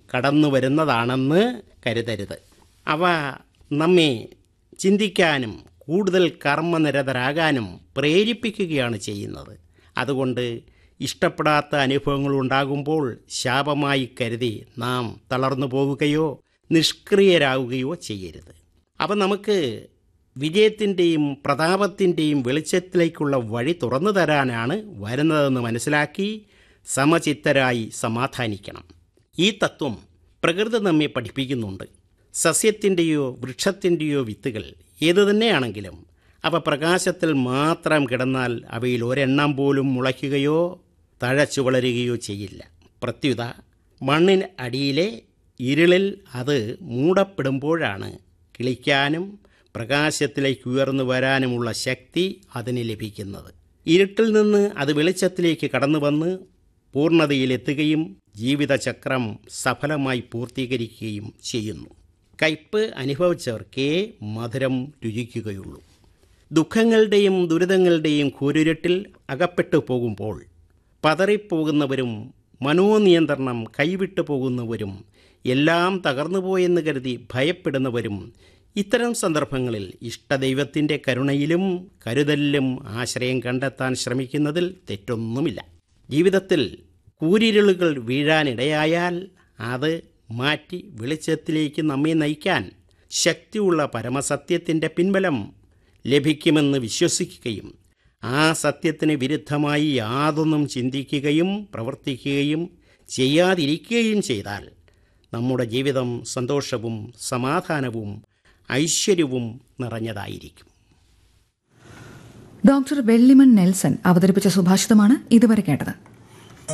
കടന്നു വരുന്നതാണെന്ന് കരുതരുത് അവ നമ്മെ ചിന്തിക്കാനും കൂടുതൽ കർമ്മനിരതരാകാനും പ്രേരിപ്പിക്കുകയാണ് ചെയ്യുന്നത് അതുകൊണ്ട് ഇഷ്ടപ്പെടാത്ത അനുഭവങ്ങൾ ഉണ്ടാകുമ്പോൾ ശാപമായി കരുതി നാം തളർന്നു പോവുകയോ നിഷ്ക്രിയരാകുകയോ ചെയ്യരുത് അവ നമുക്ക് വിജയത്തിൻ്റെയും പ്രതാപത്തിൻ്റെയും വെളിച്ചത്തിലേക്കുള്ള വഴി തുറന്നു തരാനാണ് വരുന്നതെന്ന് മനസ്സിലാക്കി സമചിത്തരായി സമാധാനിക്കണം ഈ തത്വം പ്രകൃതി നമ്മെ പഠിപ്പിക്കുന്നുണ്ട് സസ്യത്തിൻ്റെയോ വൃക്ഷത്തിൻ്റെയോ വിത്തുകൾ ഏതു തന്നെയാണെങ്കിലും അവ പ്രകാശത്തിൽ മാത്രം കിടന്നാൽ അവയിൽ ഒരെണ്ണം പോലും മുളയ്ക്കുകയോ തഴച്ചു വളരുകയോ ചെയ്യില്ല പ്രത്യുത മണ്ണിന് അടിയിലെ ഇരുളിൽ അത് മൂടപ്പെടുമ്പോഴാണ് കിളിക്കാനും പ്രകാശത്തിലേക്ക് ഉയർന്നു വരാനുമുള്ള ശക്തി അതിന് ലഭിക്കുന്നത് ഇരുട്ടിൽ നിന്ന് അത് വെളിച്ചത്തിലേക്ക് കടന്നു വന്ന് പൂർണ്ണതയിലെത്തുകയും ജീവിതചക്രം സഫലമായി പൂർത്തീകരിക്കുകയും ചെയ്യുന്നു കയ്പ് അനുഭവിച്ചവർക്കേ മധുരം രുചിക്കുകയുള്ളൂ ദുഃഖങ്ങളുടെയും ദുരിതങ്ങളുടെയും കൂരിരുട്ടിൽ അകപ്പെട്ടു പോകുമ്പോൾ പതറിപ്പോകുന്നവരും മനോനിയന്ത്രണം കൈവിട്ടു പോകുന്നവരും എല്ലാം തകർന്നുപോയെന്ന് കരുതി ഭയപ്പെടുന്നവരും ഇത്തരം സന്ദർഭങ്ങളിൽ ഇഷ്ടദൈവത്തിൻ്റെ കരുണയിലും കരുതലിലും ആശ്രയം കണ്ടെത്താൻ ശ്രമിക്കുന്നതിൽ തെറ്റൊന്നുമില്ല ജീവിതത്തിൽ കൂരിരുളുകൾ വീഴാനിടയായാൽ അത് മാറ്റി വെളിച്ചത്തിലേക്ക് നമ്മെ നയിക്കാൻ ശക്തിയുള്ള പരമസത്യത്തിൻ്റെ പിൻബലം ലഭിക്കുമെന്ന് വിശ്വസിക്കുകയും ആ സത്യത്തിന് വിരുദ്ധമായി യാതൊന്നും ചിന്തിക്കുകയും പ്രവർത്തിക്കുകയും ചെയ്യാതിരിക്കുകയും ചെയ്താൽ നമ്മുടെ ജീവിതം സന്തോഷവും സമാധാനവും ഐശ്വര്യവും നിറഞ്ഞതായിരിക്കും ഡോക്ടർ വെള്ളിമൺ നെൽസൺ അവതരിപ്പിച്ച സുഭാഷിതമാണ് ഇതുവരെ കേട്ടത്